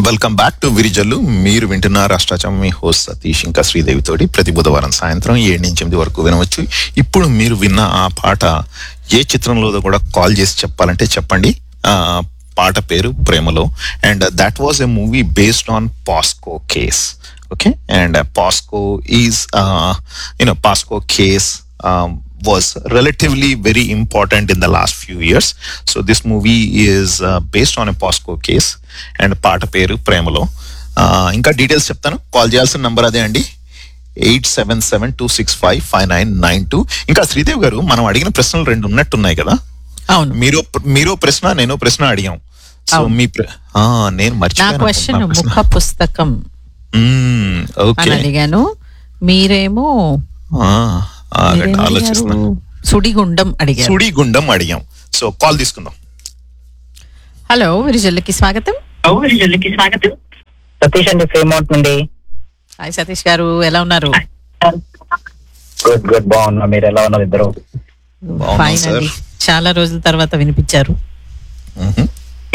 Welcome back to Virijallu మీరు వింటున్నారు అష్టాచం మీ host Satish ఇంకా శ్రీదేవితోటి ప్రతి బుధవారం సాయంత్రం ఏడు నుంచి ఎనిమిది వరకు వినవచ్చు ఇప్పుడు మీరు విన్న ఆ పాట ఏ చిత్రంలో కూడా కాల్ చేసి చెప్పాలంటే చెప్పండి ఆ పాట పేరు Premalo and that was a movie based on POCSO case okay and POCSO is you know POCSO case was relatively very important in the last few years. So this movie is uh, based on a POSCO case and పాట పేరు ప్రేమలో Uh, ఇంకా details చెప్తాను call చేయాల్సిన number అదే అండి eight seven seven two six five five nine nine two ఇంకా శ్రీదేవి గారు మనం అడిగిన ప్రశ్నలు రెండు ఉన్నట్టున్నాయి కదా అవును మీరు మీరు ప్రశ్న నేను ప్రశ్న అడిగాం సో అవును. మీ ప్ర- ఆ, నేను నా మర్చిపోయాను క్వశ్చన్ నా ప్రశ్న. ముఖ పుస్తకం మ్మ్, అని ఓకే అడిగాను మీరేమో ఆ, ఆగండి, మీరేం అడిగారు? ఆలోచిస్తున్నా సుడిగుండం అడిగారు సుడి గుండం అడిగాం సో కాల్ తీసుకుందాం హలో విరిజల్లుకి స్వాగతం కి స్వాగతం సతీష్ అండి ఫేమౌంట్ నుండి హాయ్ సతీష్ గారు ఎలా ఉన్నారు గుడ్ గుడ్ బాగున్నా మీరు ఎలా ఉన్నారు ఇద్దరు బాగున్నాం, ఫైన్ సార్. అండి చాలా రోజుల తర్వాత వినిపించారు మ్మ్.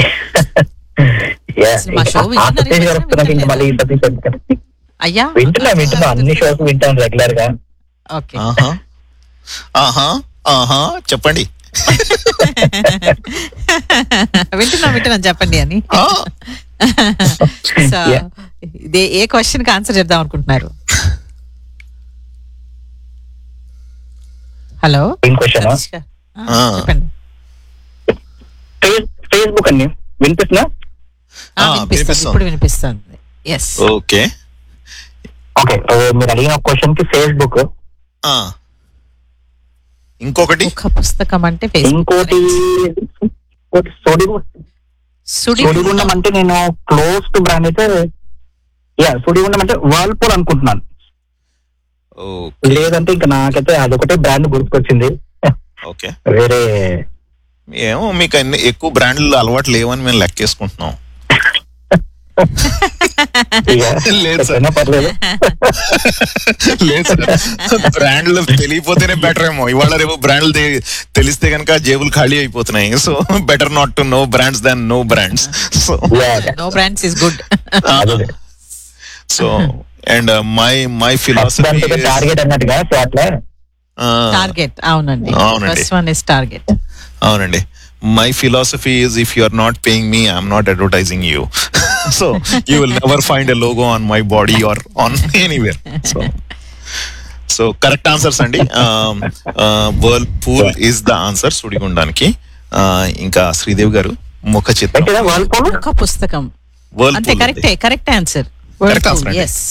Yeah. అసలు మా show ఆ వింటున్నారా? సతీష్ గారు వస్తున్నారు ఇంకా మళ్ళీ ఈ సతీష్ గారు. అయ్యా వింటున్నా వింటున్నా అన్ని షోస్ వింటాను రెగ్యులర్ గా ఓకే ఆహా ఆహా ఆహా చెప్పండి వింటున్నా వింటున్నా చెప్పండి అని ఆ, సో Yeah. ఇదే ఏ క్వశ్చన్ కి ఆన్సర్ చెప్దాం అనుకుంటున్నారు హలో ఏం క్వశ్చన్ సతీష్ గారు ఆ, ఆ. చెప్పండి ఫేస్బుక్ అండి వినిపిస్తున్నా ఆ, ఆ, వినిపిస్తుంది వినిపిస్తుంది. ఇప్పుడు వినిపిస్తుంది ఎస్ ఓకే ఓకే మీరు అడిగిన క్వశ్చన్ కి ఫేస్బుక్ ఆ. ఇంకొకటి ముఖ పుస్తకం అంటే Facebook. ఇంకోటి ఇంకోటి సోడిగు- సుడి సోడిగుండం అంటే నేను క్లోజ్ టు బ్రాండ్ అయితే యా సోడిగుండం అంటే వర్ల్పూల్ అనుకుంటున్నాను ఓ- లేదంటే ఇంకా నాకైతే అదొకటే బ్రాండ్ గుర్తుకొచ్చింది ఓకే వేరే ఏమో మీకు అన్ని ఎక్కువ బ్రాండ్లు అలవాటు లేవని మేము లెక్కేసుకుంటున్నాం ఇక లేదు సార్. చెప్పినా పర్లేదు లేదు బ్రాండ్లు తెలియపోతేనే బెటర్ ఏమో ఇవాళ రేపు బ్రాండ్లు తె- తెలిస్తే కనుక జేబులు ఖాళీ అయిపోతున్నాయి so better not to know brands than know brands so Yeah. No brands is good అదే so and my my philosophy దానికి టార్గెట్ అన్నట్టుగా సో అట్లా టార్గెట్ అవునండి అవునండి. ఫస్ట్ వన్ ఇస్ టార్గెట్ అవునండి my philosophy is if you are not paying me I'm not advertising you so you will never find a logo on my body or on anywhere so so correct answers అండి whirl pool is the answer సుడిగుండానికి Uh, ఇంకా శ్రీదేవి గారు ముఖ చిత్రం పెట్టినా Whirlpool ముఖ పుస్తకం whirl అంతే కరెక్టే కరెక్ట్ ఆన్సర్ Correct answer అండి. ఎస్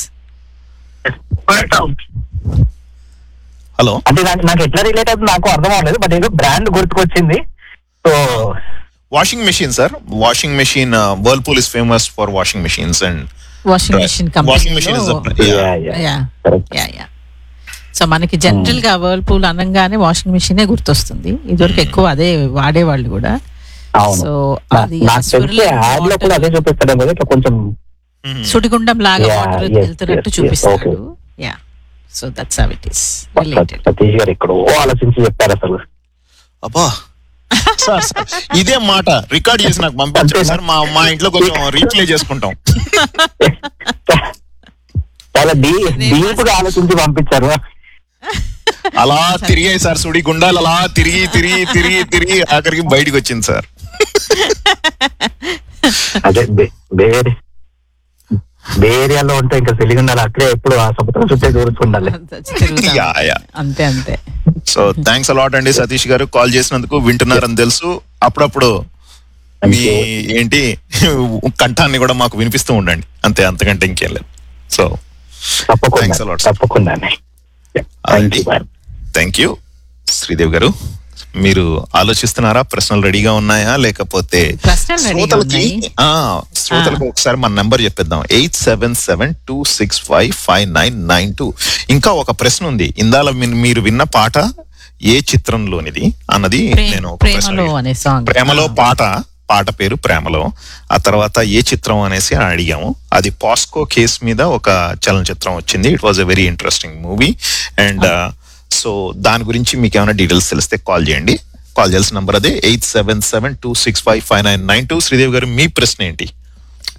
హలో అంటే నాకు నాకు ఎట్లా రిలేట్ అవుతుంది నాకు అర్థం అవ్వలేదు బట్ ఏదో బ్రాండ్ గుర్తుకొచ్చింది so washing machine sir washing machine Whirlpool is famous for washing machines and washing machine washing machine is yeah yeah yeah so మనకి జనరల్ గా వర్ల్పూల్ అనగానే వాషింగ్ మెషినే గుర్తొస్తుంది ఇదివరకు ఎక్కువ అదే వాడేవాళ్ళు కూడా అవును సో నా- అది నాకు తెలిసి యాడ్ లో కూడా అదే చూపిస్తాడు కదా ఇట్లా కొంచెం సుడిగుండం లాగా Yeah, వాటర్ yes, వెళ్తున్నట్టు yes, yes, చూపిస్తాడు okay. Yeah so that's how it is related Satish garu ఇక్కడ ఆలోచించి చెప్పారు అసలు అబ్బా సార్ సార్, ఇదే మాట రికార్డ్ చేసి నాకు పంపించండి సార్ మా మా ఇంట్లో కొంచెం రీప్లే చేసుకుంటాం చాలా డీ డీప్ గా ఆలోచించి పంపించారు అలా తిరిగాయి సార్ సుడి గుండాలు అలా తిరిగి తిరిగి తిరిగి తిరిగి ఆఖరికి బయటికి వచ్చింది సార్ అదే బే- వేరే ఏరియాలో ఉంటే ఇంకా తెలియదు అక్కడే ఎప్పుడు ఆ సముద్రం చుట్టే దూరుతుండాలి యా, యా. అంతే అంతే సో థ్యాంక్స్ అలాట్ అండి సతీష్ గారు కాల్ చేసినందుకు వింటున్నారని తెలుసు అప్పుడప్పుడు మీ ఏంటి కంఠాన్ని కూడా మాకు వినిపిస్తూ ఉండండి అంతే అంతకంటే ఇంకేం లేదు సో తప్పకుండా Thanks a lot, sir. తప్పకుండా thank you thank you Sridevi garu మీరు ఆలోచిస్తున్నారా ప్రశ్నలు రెడీగా ఉన్నాయా లేకపోతే ప్రశ్నలు రెడీగా శ్రోతలకి ఉన్నాయి. ఆ, శ్రోతలకు ఒకసారి మన నెంబర్ చెప్పేద్దాం eight seven seven two six five five nine nine two ఇంకా ఒక ప్రశ్న ఉంది ఇందాల మీ- మీరు విన్న పాట ఏ చిత్రంలోనిది అన్నది ప్రే- నేను ఒక ప్రశ్న ప్రేమలో అడిగాను. అనే సాంగ్ ప్రేమలో పాట పాట పేరు ప్రేమలో ఆ తర్వాత ఏ చిత్రం అనేసి అడిగాము అది పాస్కో కేస్ మీద ఒక చలనచిత్రం వచ్చింది it was a very interesting movie and so దాని గురించి మీకు ఏమైనా డీటెయిల్స్ తెలిస్తే కాల్ చేయండి కాల్ చేయాల్సిన నంబర్ అదే eight seven seven two six five five nine nine two Sridevi garu మీ ప్రశ్న ఏంటి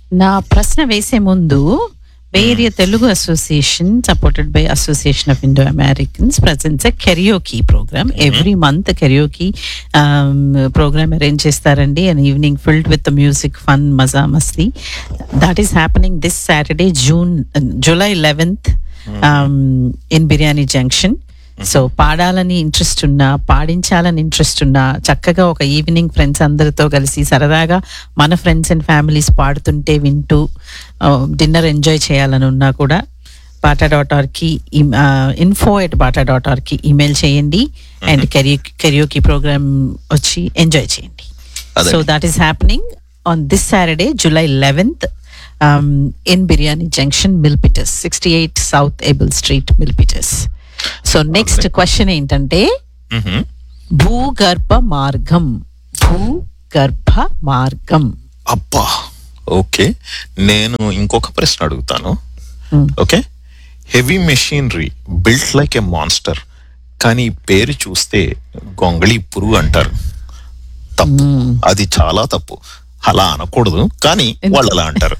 నా ప్రశ్న వేసే ముందు bay area Telugu association supported by association of Indo Americans presents a karaoke program every month karaoke program arrange చేస్తారండి and evening filled with music fun మజా మస్తీ that is happening this Saturday June July eleventh in Biryani junction so పాడాలని interest ఉన్నా పాడించాలని interest ఉన్నా చక్కగా ఒక evening friends అందరితో కలిసి సరదాగా మన ఫ్రెండ్స్ అండ్ ఫ్యామిలీస్ పాడుతుంటే వింటూ డిన్నర్ ఎంజాయ్ చేయాలని ఉన్నా కూడా BATA dot org info at BATA dot org email చేయండి అండ్ కెరియో కెరియోకి ప్రోగ్రామ్ వచ్చి ఎంజాయ్ చేయండి అదే. So that is happening on this Saturday July eleventh in Biryani junction Milpitas sixty eight south Abel street Milpitas so next question ఏంటంటే మ్హూ. భూగర్భ మార్గం భూగర్భ మార్గం అబ్బా ఓకే నేను ఇంకొక ప్రశ్న అడుగుతాను Hmm. Okay heavy machinery built like a monster కానీ పేరు చూస్తే గొంగళి పురుగు అంటారు తప్పు అది చాలా తప్పు అలా అనకూడదు కానీ వాళ్ళు అలా అంటారు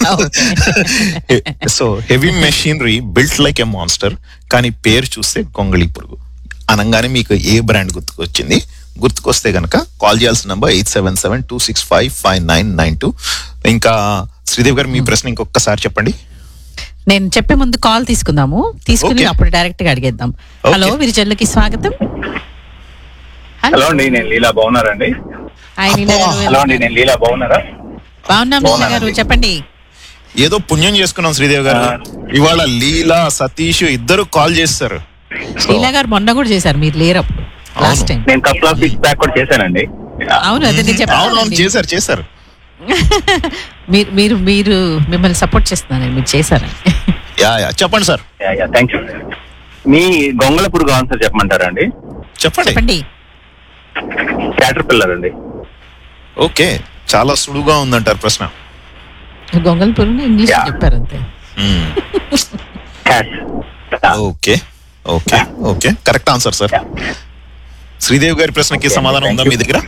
so heavy machinery built like a monster కానీ పేరు చూస్తే గొంగళి పురుగు అనగానే మీకు ఏ బ్రాండ్ గుర్తుకొచ్చింది గుర్తుకొస్తే గనక కాల్ చేయాల్సిన number eight seven seven two six five five nine nine two ఇంకా శ్రీదేవి గారు మీ ప్రశ్న ఇంకొకసారి చెప్పండి నేను చెప్పే ముందు కాల్ తీసుకుందాము తీసుకుని Okay. అప్పుడు డైరెక్ట్ గా అడిగేద్దాం Okay. హలో విరిజల్లుకి స్వాగతం హలో అండి నేను లీలా బాగున్నారండి హాయ్ లీలా గారు. హలో అండి నేను లీలా బాగున్నారా బాగున్నాం లీలా గారు బాగున్నానండి. చెప్పండి ఏదో పుణ్యం చేసుకున్నాం శ్రీదేవి గారు ఇవాళ లీలా సతీష్ ఇద్దరు కాల్ చేస్తారు So, లీలా గారు మొన్న కూడా చేశారు మీరు లేరు అప్పుడు లాస్ట్ టైం నేను కప్ ఆఫ్ ఫిష్ బ్యాక్ కూడా చేశానండి అవును అదే నేను అవును అవును చెప్పాను చేశారు చేశారు మీరు మీరు మీరు మిమ్మల్ని సపోర్ట్ చేస్తున్నాను మీరు చేశారని యా యా చెప్పండి సార్ థ్యాంక్ యూ మీ గొంగళ పురుగు ఆన్సర్ చెప్పమంటారా అండి చెప్పండి చెప్పండి క్యాటర్ పిల్లర్ అండి ఓకే చాలా సులువుగా ఉందంటారు ప్రశ్న గొంగల్ పురుగుని ఇంగ్లీష్ Yeah. చెప్పారు అంతే మ్మ్. Cat okay okay okay correct answer sir Sridevi గారి ప్రశ్నకి Okay, సమాధానం thank ఉందా you. మీ దగ్గర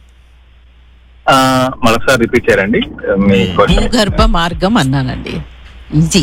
మరొకసారి రిపీట్ చేయండి మీ క్వశ్చన్ భూగర్భ మార్గం అన్నానండి ఈజీ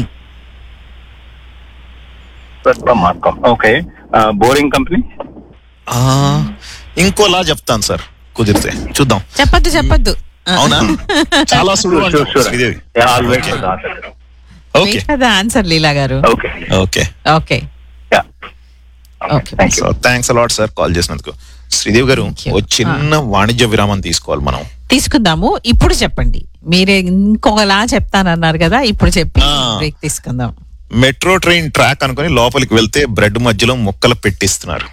మార్కం ఓకే బోరింగ్ కంపెనీ ఆ, ఇంకోలా చెప్తాను సార్ కుదిరితే చూద్దాం చెప్పద్దు చెప్పద్దు అవునా చాలా సులువు షూర్ అంటారు షూర్ శ్రీదేవి ఆల్వేస్ ఓకే కదా answer Leela garu okay okay okay Okay. Thank you so thanks a lot sir call చేసినందుకు శ్రీదేవి గారు Thank you. ఓ చిన్న వాణిజ్య విరామం తీసుకోవాలి మనం తీసుకుందాము ఇప్పుడు చెప్పండి మీరే ఇంకొకలా చెప్తానన్నారు కదా ఇప్పుడు చెప్పి ఆ. బ్రేక్ తీసుకుందాం మెట్రో ట్రైన్ ట్రాక్ అనుకుని లోపలికి వెళ్తే బ్రెడ్ మధ్యలో ముక్కలు పెట్టిస్తున్నారు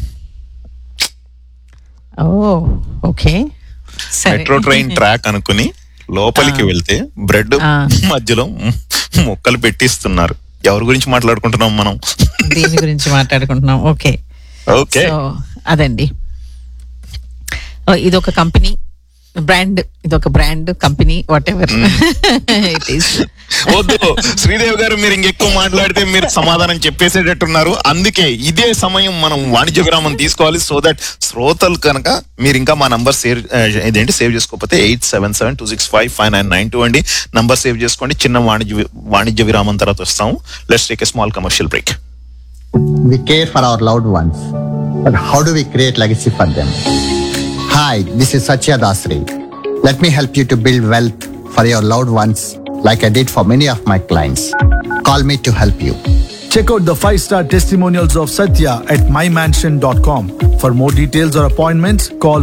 ఓ ఓకే సరే మెట్రో ట్రైన్ ట్రాక్ అనుకుని లోపలికి వెళ్తే బ్రెడ్ ఆ. మధ్యలో ముక్కలు పెట్టిస్తున్నారు ఎవరి గురించి మాట్లాడుకుంటున్నాం మనం దీని గురించి మాట్లాడుకుంటున్నాం ఓకే ఓకే సో అదండి ఓ, ఇదొక కంపెనీ బ్రాండ్ ఇదొక brand company whatever it is వద్దు శ్రీదేవి గారు మీరు ఇంకెక్కువ మాట్లాడితే మీరు సమాధానం చెప్పేసేటట్టున్నారు అందుకే ఇదే సమయం మనం వాణిజ్య విరామం తీసుకోవాలి సో దట్ శ్రోతలు కనుక మీరు ఇంకా మా నంబర్ సేవ్ ఇదేంటి సేవ్ చేసుకోకపోతే eight seven seven two six five five nine nine two అండి నంబర్ సేవ్ చేసుకోండి చిన్న వాణిజ్య వి- వాణిజ్య విరామం తర్వాత వస్తాము let's take a small commercial break We care for our loved ones, but how do we create legacy for them? Hi, this is Satya Dasri. Let me help you to build wealth for your loved ones like I did for many of my clients. Call me to help you. Check out the 5-star testimonials of Satya at mymansion.com. For more details or appointments, call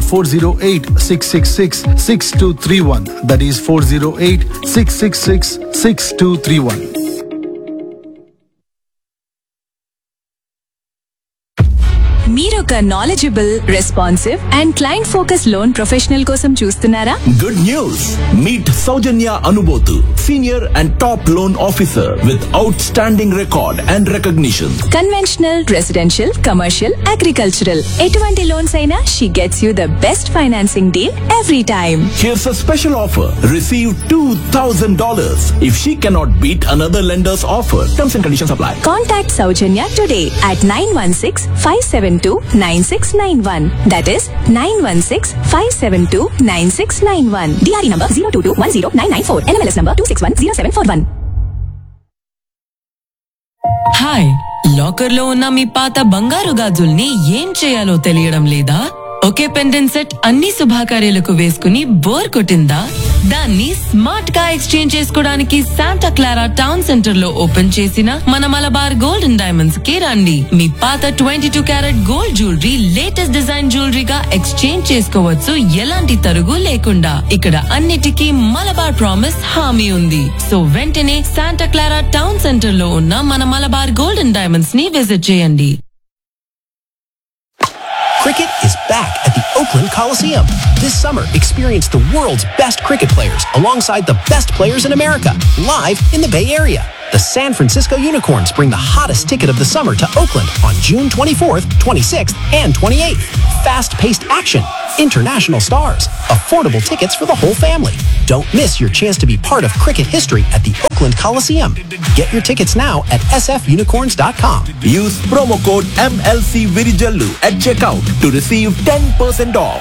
408-666-6231. That is 408-666-6231. మీరొక knowledgeable responsive and client focus loan professional కోసం చూస్తున్నారా Good news! Meet Saujanya Anubotu, senior and top loan officer with outstanding record and recognition. Conventional residential commercial agricultural ఎటువంటి loans అయినా she gets you the best financing deal every time Here's a special offer. Receive $2,000 if she cannot beat another lender's offer. Terms and conditions apply. Contact Soujanya today at nine one six five seven two 9691. That is 916-572-9691. DRE number 022-10994. NMLS number 261071. Hi locker లో ఉన్న మీ పాత బంగారు గాజుల్ని ఏం చేయాలో తెలియడం లేదా ఒకే pendant set అన్ని శుభాకార్యాలకు వేసుకుని బోర్ కొట్టిందా దాన్ని స్మార్ట్ గా ఎక్స్చేంజ్ చేసుకోవడానికి శాంటా క్లారా టౌన్ సెంటర్ లో ఓపెన్ చేసిన మన మలబార్ గోల్డ్ అండ్ డైమండ్స్ కి రండి మీ పాత twenty two carat gold jewellery latest design జ్యువెలరీగా ఎక్స్చేంజ్ చేసుకోవచ్చు ఎలాంటి తరుగు లేకుండా ఇక్కడ అన్నిటికీ మలబార్ ప్రామిస్ హామీ ఉంది సో వెంటనే శాంటా క్లారా టౌన్ సెంటర్ లో ఉన్న మన మలబార్ గోల్డ్ అండ్ డైమండ్స్ ని విజిట్ చేయండి Cricket is back at the Oakland Coliseum. This summer, experience the world's best cricket players alongside the best players in America, live in the Bay Area. The San Francisco Unicorns bring the hottest ticket of the summer to Oakland on June 24th, 26th, and 28th. Fast paced action, international stars, affordable tickets for the whole family. Don't miss your chance to be part of cricket history at the Oakland Coliseum. Get your tickets now at sfunicorns.com. Use promo code MLC Virijallu at checkout to receive 10% off.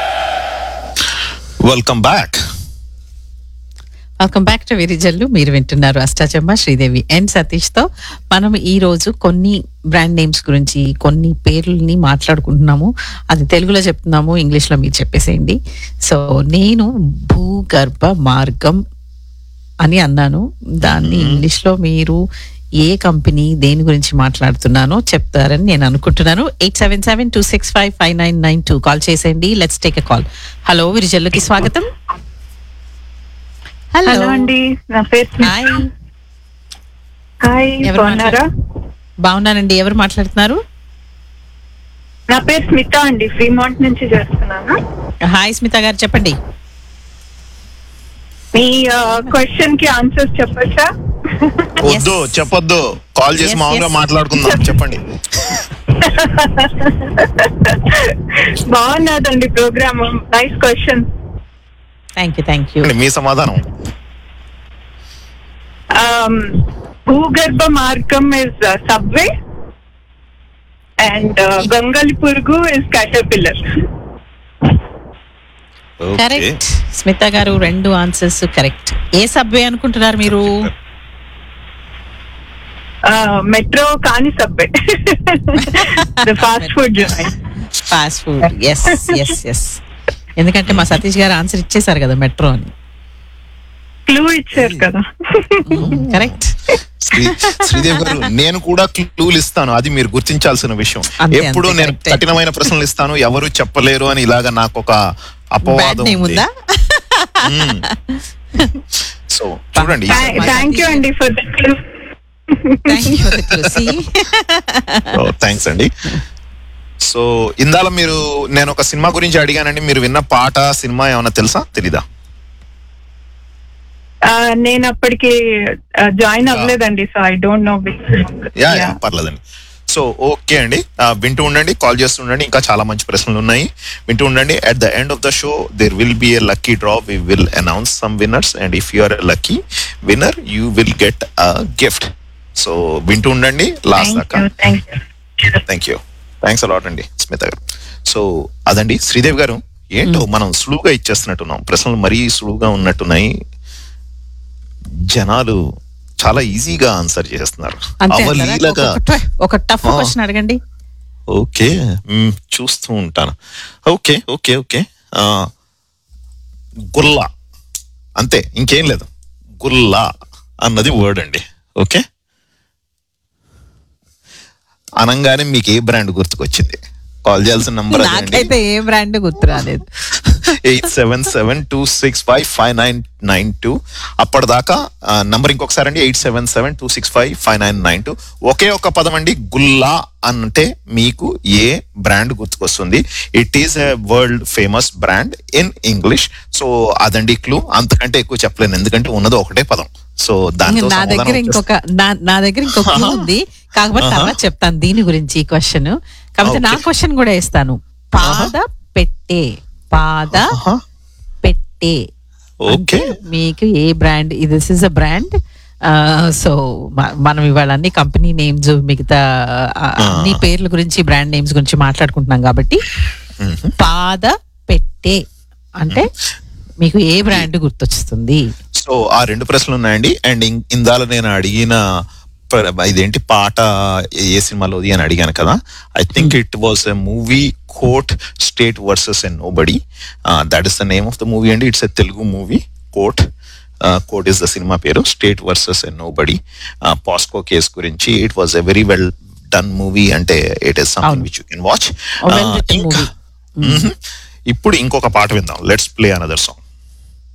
Welcome back welcome back to Virijallu మీరు వింటున్నారు Ashta Chamma Sridevi and Satish తో మనం ఈ రోజు కొన్ని brand names గురించి కొన్ని పేర్లని మాట్లాడుకుంటున్నాము అది తెలుగులో చెప్తున్నాము ఇంగ్లీష్ లో మీరు చెప్పేసేయండి సో నేను భూగర్భ మార్గం అని అన్నాను దాన్ని ఇంగ్లీష్ లో మీరు ఏ కంపెనీ దేని గురించి మాట్లాడుతున్నానో చెప్తారని నేను అనుకుంటున్నాను eight seven seven two six five five nine nine two call చేసేయండి let's take a call hello విరిజల్లుకి స్వాగతం హలో అండి నా పేరు స్మిత. హాయ్ హాయ్ ఎవరు బాగున్నారా బాగున్నానండి ఎవరు మాట్లాడుతున్నారు నా పేరు స్మిత అండి ఫ్రీమాంట్ నుంచి చేస్తున్నాను హాయ్ స్మిత గారు చెప్పండి మీ క్వశ్చన్ కి ఆన్సర్స్ చెప్పచ్చా వద్దు చెప్పొద్దు కాల్ చేసి Yes, మామూలుగా yes. మాట్లాడుకుందాం చెప్పండి బాగున్నదండి program nice question thank you thank you మీ సమాధానం భూగర్భ మార్గం ఇస్ సబ్వే అండ్ గంగలి పురుగు is caterpillar okay correct Smita garu రెండు ఆన్సర్స్ కరెక్ట్ ఏ సబ్వే అనుకుంటున్నారు మీరు మెట్రో కానీ subway the fast food fast food yes yes yes ఎందుకంటే మా సతీష్ గారు ఆన్సర్ ఇచ్చేసారు కదా మెట్రో అని క్లూ ఇచ్చారు కదా కరెక్ట్ శ్రీ శ్రీదేవి గారు నేను కూడా క్లూలు ఇస్తాను అది మీరు గుర్తించాల్సిన విషయం అంతే, ఎప్పుడు అంతే, నేను correct. కఠినమైన ప్రశ్నలు ఇస్తాను ఎవరు చెప్పలేరు అని ఇలాగా నాకు ఒక బ్యాడ్ అపవాదం నేమ్ ఉంది ఉందా సో చూడండి థ్యాంక్ యూ అండి for the clue thank you thanks అండి సో ఇందాల మీరు నేను ఒక సినిమా గురించి అడిగానండి మీరు విన్న పాట సినిమా ఏమైనా తెలుసా తెలీదా నేను అప్పటికి జాయిన్ అవ్వలేదండి so I don't know yeah yeah పర్లేదండి సో ఓకే అండి ఆ, వింటూ ఉండండి కాల్ చేస్తూ ఉండండి ఇంకా చాలా మంచి ప్రశ్నలు ఉన్నాయి వింటూ ఉండండి at the end of the show there will be a lucky draw we will announce some winners and if you are a lucky winner you will get a gift so వింటూ ఉండండి లాస్ట్ దాకా thank you thanks a lot అండి స్మిత గారు so అదండి శ్రీదేవి గారు ఏంటో మనం సులువుగా ఇచ్చేస్తున్నట్టున్నాం ప్రశ్నలు మరీ సులువుగా ఉన్నట్టున్నాయి జనాలు చాలా ఈజీగా ఆన్సర్ చేస్తున్నారు అంతే అవలీలగా అంటారా? ఒక- ఒక టఫ్ ఆ. క్వశ్చన్ అడగండి ఓకే మ్, చూస్తూ ఉంటాను ఓకే ఓకే ఓకే ఆ, గుల్లా అంతే ఇంకేం లేదు గుల్లా అన్నది వర్డ్ అండి ఓకే అనంగానే మీకు ఏ బ్రాండ్ గుర్తుకొచ్చింది కాల్ చేయాల్సిన నంబర్ అదే అండి నాకైతే ఏ బ్రాండ్ గుర్తు రాలేదు eight seven seven two six five five nine nine two అప్పటిదాకా నంబర్ ఇంకొకసారి అండి eight seven seven two six five five nine nine two ఒకే ఒక పదం అండి గుల్లా అంటే మీకు ఏ బ్రాండ్ గుర్తుకొస్తుంది it is a world famous brand in English so అదండి క్లూ అంతకంటే ఎక్కువ చెప్పలేను ఎందుకంటే ఉన్నది ఒకటే పదం సో దాంతో నా దగ్గర సమాధానం ఇంకొక నా- నా దగ్గర ఇంకొక clue ఉంది కాకపోతే ఆహా. తర్వాత చెప్తాను దీని గురించి ఈ క్వశ్చన్ కాకపోతే నా Okay. క్వశ్చన్ కూడా ఇస్తాను పాద పెట్టే పాద పెట్టే ఓకే మీకు ఏ brand this is a brand so మనం ఇవాళ అన్ని కంపెనీ నేమ్స్ మిగతా ఆ, అన్ని పేర్ల గురించి బ్రాండ్ నేమ్స్ గురించి మాట్లాడుకుంటున్నాం కాబట్టి పాద పెట్టే అంటే మీకు ఏ బ్రాండ్ గుర్తొస్తుంది సో ఆ రెండు ప్రశ్నలు ఉన్నాయండి అండ్ ఇం- ఇందాల నేను అడిగిన ప్ర- ఇదేంటి పాట ఏ సినిమాలోది అని అడిగాను కదా I think it was a movie Court state versus an nobody that is the name of the movie అండి it's a Telugu movie Court Court is the cinema పేరు state versus an nobody POCSO case గురించి it was a very well done movie అంటే it is something which you can watch A well-written movie. ఇప్పుడు ఇంకొక పాట విందాం let's play another song